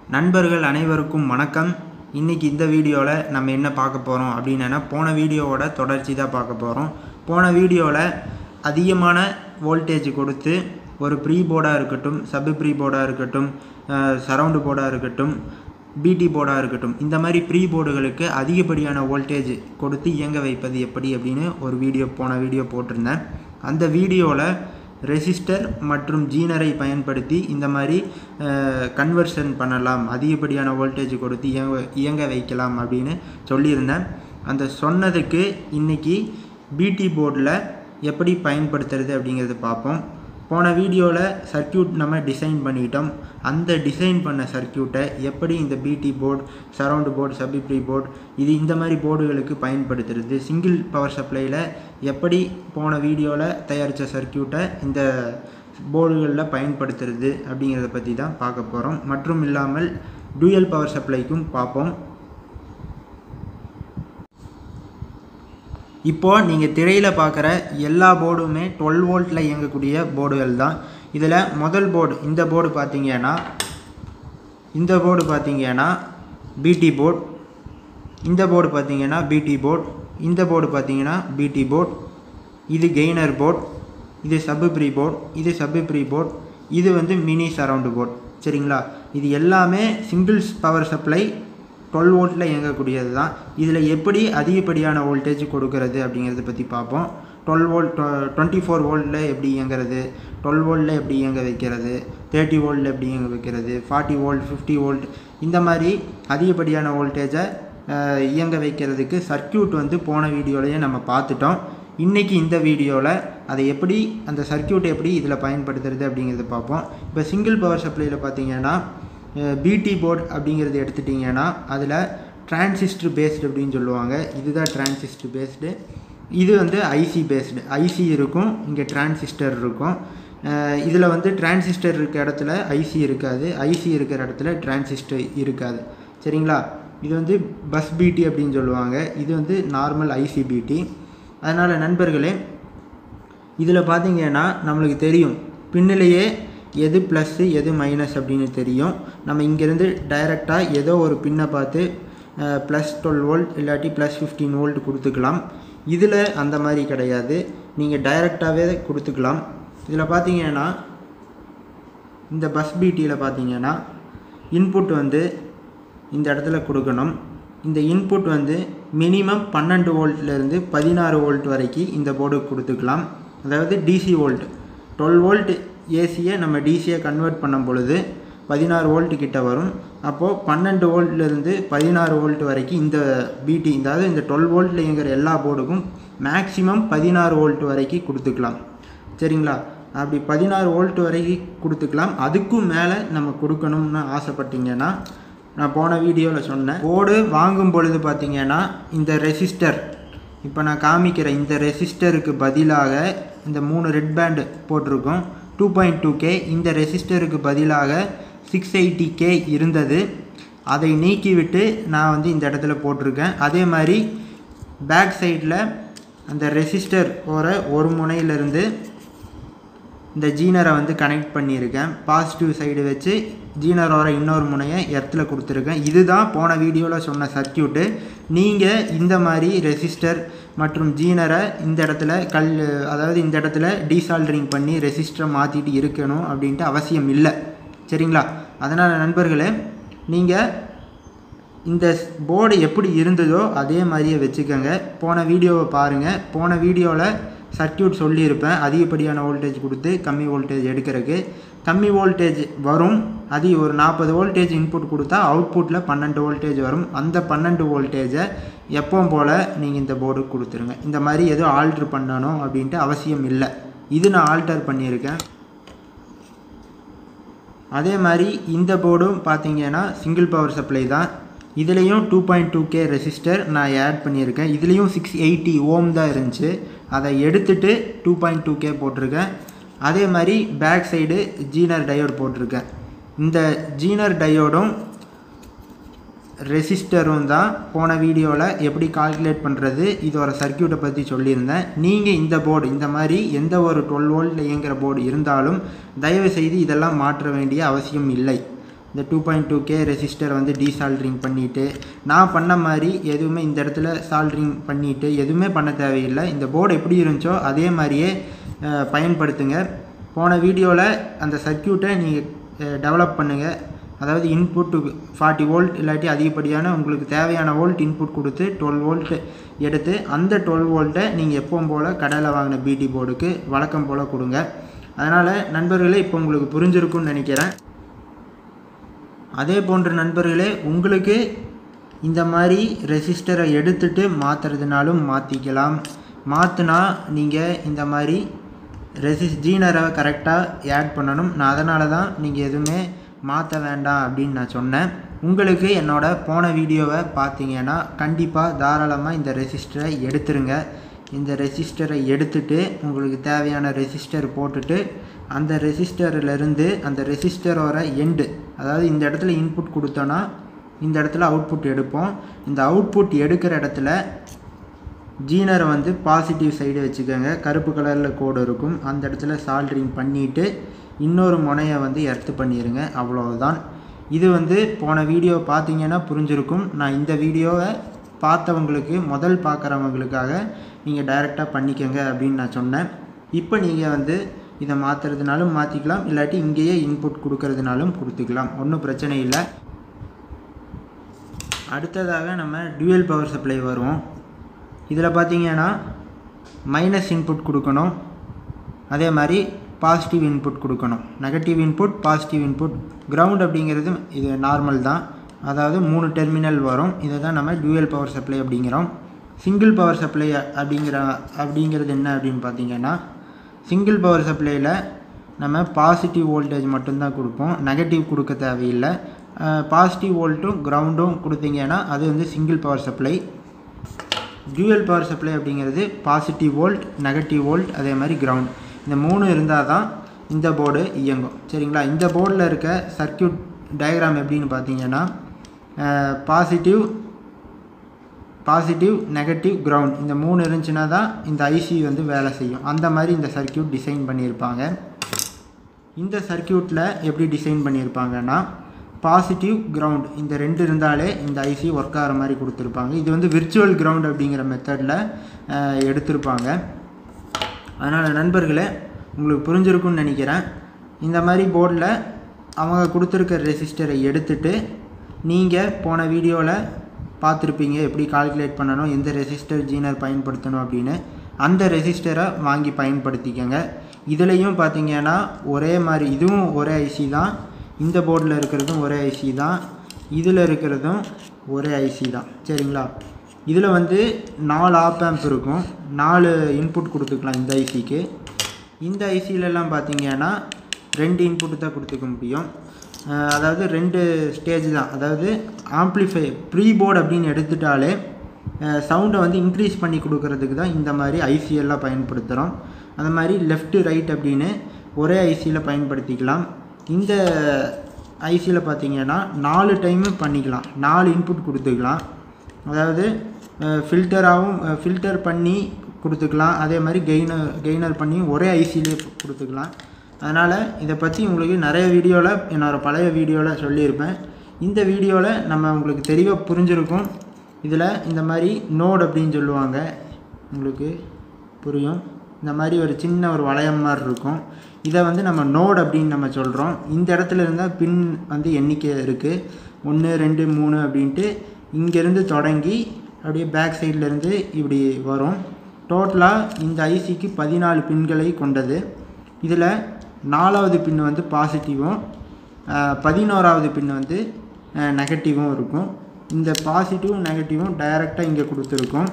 நண்பர்கள் அனைவருக்கும் வணக்கம் இன்றைக்கி இந்த வீடியோவில் நம்ம என்ன பார்க்க போகிறோம் அப்படின்னா போன வீடியோவோட தொடர்ச்சி தான் பார்க்க போகிறோம் போன வீடியோவில் அதிகமான வோல்டேஜ் கொடுத்து ஒரு ப்ரீ போர்டாக இருக்கட்டும் சப் ப்ரீ போர்டாக இருக்கட்டும் சரவுண்டு போர்டாக இருக்கட்டும் பிடி போர்டாக இருக்கட்டும் இந்த மாதிரி ப்ரீ போர்டுகளுக்கு அதிகப்படியான வோல்டேஜ் கொடுத்து இயங்க வைப்பது எப்படி அப்படின்னு ஒரு வீடியோ போன வீடியோ போட்டிருந்தேன் அந்த வீடியோவில் ரெசிஸ்டர் மற்றும் ஜீனரை பயன்படுத்தி இந்த மாதிரி கன்வர்ஷன் பண்ணலாம் அதிகப்படியான வோல்டேஜ் கொடுத்து இயங்க இயங்க வைக்கலாம் அப்படின்னு சொல்லியிருந்தேன் அந்த சொன்னதுக்கு இன்றைக்கி பிடி போர்டில் எப்படி பயன்படுத்துறது அப்படிங்கிறத பார்ப்போம் போன வீடியோவில் சர்க்கியூட் நம்ம டிசைன் பண்ணிட்டோம் அந்த டிசைன் பண்ண சர்க்கியூட்டை எப்படி இந்த பிடி போர்டு சரவுண்டு போர்டு சபிப்ரி போர்டு இது இந்த மாதிரி போர்டுகளுக்கு பயன்படுத்துறது சிங்கிள் பவர் சப்ளையில் எப்படி போன வீடியோவில் தயாரித்த சர்க்கியூட்டை இந்த போர்டுகளில் பயன்படுத்துறது அப்படிங்கிறத பற்றி தான் பார்க்க போகிறோம் மற்றும் இல்லாமல் டூயல் பவர் சப்ளைக்கும் பார்ப்போம் இப்போது நீங்கள் திரையில் பார்க்குற எல்லா போர்டுமே டுவெல் வோல்ட்டில் இயங்கக்கூடிய போர்டுகள் தான் இதில் முதல் போர்டு இந்த போர்டு பார்த்தீங்கன்னா இந்த போர்டு பார்த்தீங்கன்னா பிடி போர்டு இந்த போர்டு பார்த்தீங்கன்னா பிடி போர்டு இந்த போர்டு பார்த்தீங்கன்னா பிடி போர்டு இது கெய்னர் போர்டு இது சப்பு ப்ரீ போர்டு இது சப்பு ப்ரீ போர்டு இது வந்து மினி சரவுண்டு போர்டு சரிங்களா இது எல்லாமே சிங்கிள்ஸ் பவர் சப்ளை டுவெல் வோல்ட்டில் இயங்கக்கூடியது தான் இதில் எப்படி அதிகப்படியான வோல்டேஜ் கொடுக்கறது அப்படிங்கிறத பற்றி பார்ப்போம் டுவெல் வோல்ட் டுவெண்ட்டி ஃபோர் வோல்ட்டில் எப்படி இயங்குறது டுவெல் வோல்ட்டில் எப்படி இயங்க வைக்கிறது தேர்ட்டி வோல்ட்டில் எப்படி இயங்க வைக்கிறது ஃபார்ட்டி வோல்ட் ஃபிஃப்டி வோல்ட் இந்த மாதிரி அதிகப்படியான வோல்டேஜை இயங்க வைக்கிறதுக்கு சர்க்கியூட் வந்து போன வீடியோலையே நம்ம பார்த்துட்டோம் இன்றைக்கி இந்த வீடியோவில் அதை எப்படி அந்த சர்க்கியூட் எப்படி இதில் பயன்படுத்துறது அப்படிங்கிறத பார்ப்போம் இப்போ சிங்கிள் பவர் சப்ளையில் பார்த்தீங்கன்னா பிடி போர்டு அப்படிங்கிறது எடுத்துட்டிங்கன்னா அதில் டிரான்சிஸ்டர் பேஸ்டு அப்படின்னு சொல்லுவாங்க இதுதான் டிரான்சிஸ்டர் பேஸ்டு இது வந்து ஐசி பேஸ்டு ஐசி இருக்கும் இங்கே டிரான்சிஸ்டர் இருக்கும் இதில் வந்து டிரான்சிஸ்டர் இருக்க இடத்துல ஐசி இருக்காது ஐசி இருக்கிற இடத்துல டிரான்சிஸ்டர் இருக்காது சரிங்களா இது வந்து பஸ் பிடி அப்படின்னு சொல்லுவாங்க இது வந்து நார்மல் ஐசி பிடி அதனால் நண்பர்களே இதில் பார்த்தீங்கன்னா நம்மளுக்கு தெரியும் பின்னிலேயே எது ப்ளஸ்ஸு எது மைனஸ் அப்படின்னு தெரியும் நம்ம இங்கேருந்து டைரெக்டாக ஏதோ ஒரு பின்னை பார்த்து ப்ளஸ் டுவெல் வோல்ட் இல்லாட்டி ப்ளஸ் ஃபிஃப்டீன் வோல்ட் கொடுத்துக்கலாம் இதில் அந்த மாதிரி கிடையாது நீங்கள் டைரெக்டாகவே கொடுத்துக்கலாம் இதில் பார்த்தீங்கன்னா இந்த பஸ் பிடியில் பார்த்தீங்கன்னா இன்புட் வந்து இந்த இடத்துல கொடுக்கணும் இந்த இன்புட் வந்து மினிமம் பன்னெண்டு வோல்ட்லேருந்து பதினாறு வோல்ட் வரைக்கும் இந்த போர்டு கொடுத்துக்கலாம் அதாவது டிசி வோல்ட் டுவெல் வோல்ட் ஏசியை நம்ம டிசியை கன்வெர்ட் பண்ணும் பொழுது பதினாறு வோல்ட் கிட்ட வரும் அப்போது பன்னெண்டு வோல்ட்லேருந்து பதினாறு வோல்ட் வரைக்கும் இந்த பிடி அதாவது இந்த டுவெல் வோல்ட்டில் இயங்குற எல்லா போர்டுக்கும் மேக்ஸிமம் பதினாறு வோல்ட் வரைக்கும் கொடுத்துக்கலாம் சரிங்களா அப்படி பதினாறு வோல்ட் வரைக்கும் கொடுத்துக்கலாம் அதுக்கும் மேலே நம்ம கொடுக்கணும்னு ஆசைப்பட்டீங்கன்னா நான் போன வீடியோவில் சொன்னேன் போர்டு வாங்கும் பொழுது பார்த்தீங்கன்னா இந்த ரெசிஸ்டர் இப்போ நான் காமிக்கிற இந்த ரெசிஸ்டருக்கு பதிலாக இந்த மூணு ரெட் பேண்டு போட்டிருக்கோம் டூ பாயிண்ட் டூ கே இந்த ரெசிஸ்டருக்கு பதிலாக சிக்ஸ் எயிட்டி கே இருந்தது அதை நீக்கிவிட்டு நான் வந்து இந்த இடத்துல போட்டிருக்கேன் அதே மாதிரி பேக் சைடில் அந்த ரெசிஸ்டர் ஓர ஒரு முனையிலிருந்து இந்த ஜீனரை வந்து கனெக்ட் பண்ணியிருக்கேன் பாசிட்டிவ் சைடு வச்சு ஜீனரோட இன்னொரு முனையை எர்த்தில் கொடுத்துருக்கேன் இதுதான் போன வீடியோவில் சொன்ன சர்க்கியூட்டு நீங்கள் இந்த மாதிரி ரெசிஸ்டர் மற்றும் ஜீனரை இந்த இடத்துல கல் அதாவது இந்த இடத்துல டீசால்டரிங் பண்ணி ரெசிஸ்டரை மாற்றிட்டு இருக்கணும் அப்படின்ட்டு அவசியம் இல்லை சரிங்களா அதனால் நண்பர்களே நீங்கள் இந்த போர்டு எப்படி இருந்ததோ அதே மாதிரியே வச்சுக்கோங்க போன வீடியோவை பாருங்கள் போன வீடியோவில் சர்க்கியூட் சொல்லியிருப்பேன் அதிகப்படியான வோல்டேஜ் கொடுத்து கம்மி வோல்டேஜ் எடுக்கிறதுக்கு கம்மி வோல்டேஜ் வரும் அது ஒரு நாற்பது வோல்டேஜ் இன்புட் கொடுத்தா அவுட்புட்டில் பன்னெண்டு வோல்டேஜ் வரும் அந்த பன்னெண்டு வோல்டேஜை எப்பவும் போல் நீங்கள் இந்த போர்டு கொடுத்துருங்க இந்த மாதிரி எதுவும் ஆல்ட்ரு பண்ணணும் அப்படின்ட்டு அவசியம் இல்லை இது நான் ஆல்டர் பண்ணியிருக்கேன் அதே மாதிரி இந்த போர்டும் பார்த்தீங்கன்னா சிங்கிள் பவர் சப்ளை தான் இதுலேயும் two point two K resistor நான் ஆட் பண்ணியிருக்கேன் இதுலேயும் சிக்ஸ் எயிட்டி ஓம் தான் இருந்துச்சு அதை எடுத்துட்டு டூ பாயிண்ட் டூ கே போட்டிருக்கேன் அதே மாதிரி பேக் சைடு ஜீனர் டயோடு போட்டிருக்கேன் இந்த ஜீனர் டயோடும் ரெசிஸ்டரும் தான் போன வீடியோவில் எப்படி கால்குலேட் பண்ணுறது இதோட சர்க்கியூட்டை பற்றி சொல்லியிருந்தேன் நீங்கள் இந்த போர்டு இந்த மாதிரி எந்த ஒரு டுவெல் வோல்ட்டில் இயங்குகிற போர்டு இருந்தாலும் தயவு செய்து இதெல்லாம் மாற்ற வேண்டிய அவசியம் இல்லை இந்த two point two K resistor வந்து டீசால்ட்ரிங் பண்ணிவிட்டு நான் பண்ண மாதிரி எதுவுமே இந்த இடத்துல சால்ட்ரிங் பண்ணிவிட்டு எதுவுமே பண்ண தேவையில்லை இந்த போர்டு எப்படி இருந்துச்சோ அதே மாதிரியே அஹ், பயன்படுத்துங்க போன வீடியோவில் அந்த சர்க்கியூட்டை நீங்கள் டெவலப் பண்ணுங்கள் அதாவது இன்புட்டு ஃபார்ட்டி வோல்ட் இல்லாட்டி அதிகப்படியான உங்களுக்கு தேவையான வோல்ட் இன்புட் கொடுத்து டுவெல் வோல்ட் எடுத்து அந்த டுவெல் வோல்ட்டை நீங்கள் எப்பவும் போல் கடையில் வாங்கின பிடி போர்டுக்கு வழக்கம் போல் கொடுங்க அதனால் நண்பர்களே இப்போ உங்களுக்கு புரிஞ்சிருக்கும்னு நினைக்கிறேன் அதே போன்ற நண்பர்களே உங்களுக்கு இந்த மாதிரி ரெசிஸ்டரை எடுத்துட்டு மாற்றுறதுனாலும் மாற்றிக்கலாம் மாற்றினா நீங்கள் இந்த மாதிரி ரெசிஸ் ஜீனரை கரெக்டாக ஆட் பண்ணணும் நான் அதனால தான் நீங்கள் எதுவுமே மாற்ற வேண்டாம் அப்படின்னு நான் சொன்னேன் உங்களுக்கு என்னோட போன வீடியோவை பார்த்தீங்கன்னா கண்டிப்பாக தாராளமாக இந்த ரெசிஸ்டரை எடுத்துருங்க இந்த ரெசிஸ்டரை எடுத்துட்டு உங்களுக்கு தேவையான ரெசிஸ்டர் போட்டுட்டு அந்த ரெசிஸ்டர்லேருந்து அந்த ரெசிஸ்டரோட எண்டு அதாவது இந்த இடத்துல இன்புட் கொடுத்தோன்னா இந்த இடத்துல அவுட்புட் எடுப்போம் இந்த அவுட்புட் எடுக்கிற இடத்துல ஜீனரை வந்து பாசிட்டிவ் சைடு வச்சுக்கோங்க கருப்பு கலரில் கோடு இருக்கும் அந்த இடத்துல சால்ட்ரிங் பண்ணிவிட்டு இன்னொரு முனையை வந்து எர்த்து பண்ணிடுங்க அவ்வளவுதான் இது வந்து போன வீடியோ பார்த்தீங்கன்னா புரிஞ்சிருக்கும் நான் இந்த வீடியோவை பார்த்தவங்களுக்கு முதல் பார்க்குறவங்களுக்காக நீங்கள் டைரெக்டாக பண்ணிக்கங்க அப்படின்னு நான் சொன்னேன் இப்போ நீங்கள் வந்து இதை மாற்றுறதுனாலும் மாற்றிக்கலாம் இல்லாட்டி இங்கேயே இன்புட் கொடுக்கறதுனாலும் கொடுத்துக்கலாம் ஒன்றும் பிரச்சனை இல்லை அடுத்ததாக நம்ம டியூயல் பவர் சப்ளை வருவோம் இதில் பார்த்தீங்கன்னா மைனஸ் இன்புட் கொடுக்கணும் அதே மாதிரி பாசிட்டிவ் இன்புட் கொடுக்கணும் negative input positive input ground அப்படிங்கிறது இது நார்மல் தான் அதாவது மூணு டெர்மினல் வரும் இதை தான் நம்ம டியூயல் பவர் சப்ளை அப்படிங்கிறோம் சிங்கிள் பவர் சப்ளை அப்படிங்கிற அப்படிங்கிறது என்ன அப்படின்னு பார்த்தீங்கன்னா சிங்கிள் பவர் சப்ளையில் நம்ம பாசிட்டிவ் வோல்டேஜ் மட்டும்தான் கொடுப்போம் நெகட்டிவ் கொடுக்க தேவையில்லை பாசிட்டிவ் வோல்ட்டும் கிரவுண்டும் கொடுத்தீங்கன்னா அது வந்து single power supply dual power supply அப்படிங்கிறது பாசிட்டிவ் வோல்ட் நெகட்டிவ் வோல்ட் அதே மாதிரி கிரவுண்ட் இந்த மூணு இருந்தால் தான் இந்த போர்டு இயங்கும் சரிங்களா இந்த போர்டில் இருக்க சர்க்கியூட் டயக்ராம் எப்படின்னு பார்த்தீங்கன்னா பாசிட்டிவ் பாசிட்டிவ் நெகட்டிவ் கிரவுண்ட் இந்த மூணு இருந்துச்சுன்னா தான் இந்த ஐசி வந்து வேலை செய்யும் அந்த மாதிரி இந்த சர்க்கியூட் டிசைன் பண்ணியிருப்பாங்க இந்த சர்க்கியூட்டில் எப்படி டிசைன் பண்ணியிருப்பாங்கன்னா பாசிட்டிவ் கிரவுண்ட் இந்த ரெண்டு இருந்தாலே இந்த ஐசி ஒர்க் ஆகிற மாதிரி கொடுத்துருப்பாங்க இது வந்து விர்ச்சுவல் கிரவுண்ட் அப்படிங்கிற மெத்தடில் எடுத்திருப்பாங்க அதனால் நண்பர்களே உங்களுக்கு புரிஞ்சிருக்கும்னு நினைக்கிறேன் இந்த மாதிரி போர்டில் அவங்க கொடுத்துருக்க ரெசிஸ்டரை எடுத்துட்டு நீங்கள் போன வீடியோவில் பார்த்துருப்பீங்க எப்படி கால்குலேட் பண்ணணும் எந்த ரெசிஸ்டர் ஜீனர் பயன்படுத்தணும் அப்படின்னு அந்த ரெசிஸ்டரை வாங்கி பயன்படுத்திக்கங்க இதுலேயும் பார்த்தீங்கன்னா ஒரே மாதிரி இதுவும் ஒரே ஐசி தான் இந்த போர்டில் இருக்கிறதும் ஒரே ஐசி தான் இதில் இருக்கிறதும் ஒரே ஐசி தான் சரிங்களா இதில் வந்து நாலு ஆப் ஆம்ப் இருக்கும் நாலு இன்புட் கொடுத்துக்கலாம் இந்த ஐசிக்கு இந்த ஐசிலெல்லாம் பார்த்தீங்கன்னா ரெண்டு இன்புட் தான் கொடுத்துக்க முடியும் அஹ் அதாவது ரெண்டு ஸ்டேஜ் தான் அதாவது ஆம்ப்ளிஃபை ப்ரீ போர்டு அப்படின்னு எடுத்துட்டாலே சவுண்டை வந்து இன்க்ரீஸ் பண்ணி கொடுக்கறதுக்கு தான் இந்த மாதிரி ஐசி எல்லாம் பயன்படுத்துகிறோம் அந்த மாதிரி லெஃப்ட்டு ரைட் அப்படின்னு ஒரே ஐசியில் பயன்படுத்திக்கலாம் இந்த ஐசியில் பார்த்தீங்கன்னா நாலு டைமு பண்ணிக்கலாம் நாலு இன்புட் கொடுத்துக்கலாம் அதாவது ஃபில்டராகவும் ஃபில்டர் பண்ணி கொடுத்துக்கலாம் அதே மாதிரி கெய்னர் கெய்னர் பண்ணி ஒரே ஐசிலே கொடுத்துக்கலாம் அதனால் இதை பற்றி உங்களுக்கு நிறைய வீடியோவில் என்னோடய பழைய வீடியோவில் சொல்லியிருப்பேன் இந்த வீடியோவில் நம்ம உங்களுக்கு தெளிவாக புரிஞ்சிருக்கும் இதில் இந்த மாதிரி நோட் அப்படின்னு சொல்லுவாங்க உங்களுக்கு புரியும் இந்த மாதிரி ஒரு சின்ன ஒரு வளையம் மாதிரி இருக்கும் இதை வந்து நம்ம நோட் அப்படின்னு நம்ம சொல்கிறோம் இந்த இடத்துல இருந்தால் பின் வந்து எண்ணிக்கை இருக்குது ஒன்று ரெண்டு மூணு அப்படின்ட்டு இங்கேருந்து தொடங்கி அப்படியே பேக் சைட்லேருந்து இப்படி வரும் டோட்டலாக இந்த ஐசிக்கு பதினாலு பின்களை கொண்டது இதில் நாலாவது பின் வந்து பாசிட்டிவும் பதினோராவது பின் வந்து நெகட்டிவும் இருக்கும் இந்த பாசிட்டிவும் நெகட்டிவும் டைரெக்டாக இங்கே கொடுத்துருக்கோம்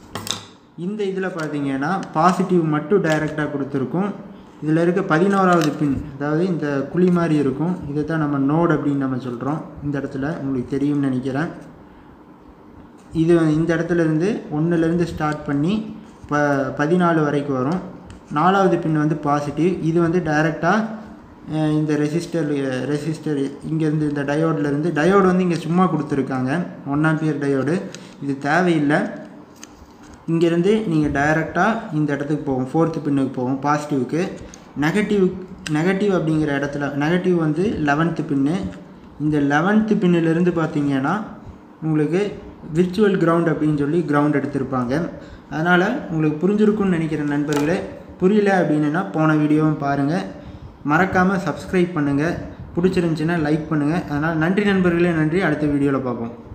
இந்த இதில் பார்த்தீங்கன்னா பாசிட்டிவ் மட்டும் டைரெக்டாக கொடுத்துருக்கும் இதில் இருக்க பதினோராவது பின் அதாவது இந்த குழி மாதிரி இருக்கும் இதை தான் நம்ம நோட் அப்படின்னு நம்ம சொல்கிறோம் இந்த இடத்துல உங்களுக்கு தெரியும்னு நினைக்கிறேன் இது இந்த இடத்துல இருந்து ஒன்றுலேருந்து ஸ்டார்ட் பண்ணி ப பதினாலு வரைக்கும் வரும் நாலாவது பின் வந்து பாசிட்டிவ் இது வந்து டைரெக்டாக இந்த ரெசிஸ்டர் ரெசிஸ்டர் இங்கேருந்து இந்த டயோட்லேருந்து டயோடு வந்து இங்கே சும்மா கொடுத்துருக்காங்க ஒன் ஆம்பியர் டயோடு இது தேவையில்லை இங்கேருந்து நீங்கள் டைரெக்டாக இந்த இடத்துக்கு போகும் ஃபோர்த்து பின்னுக்கு போகும் பாசிட்டிவ்க்கு நெகட்டிவ் நெகட்டிவ் அப்படிங்கிற இடத்துல நெகட்டிவ் வந்து லெவன்த்து பின்னு இந்த லெவன்த்து பின்னிலிருந்து பார்த்தீங்கன்னா உங்களுக்கு விர்ச்சுவல் கிரவுண்ட் அப்படின்னு சொல்லி கிரவுண்ட் எடுத்திருப்பாங்க அதனால் உங்களுக்கு புரிஞ்சிருக்கும்னு நினைக்கிற நண்பர்களே புரியல அப்படின்னா போன வீடியோவும் பாருங்கள் மறக்காமல் சப்ஸ்கிரைப் பண்ணுங்கள் பிடிச்சிருந்துச்சின்னா லைக் பண்ணுங்கள் அதனால் நன்றி நண்பர்களே நன்றி அடுத்த வீடியோவில் பார்ப்போம்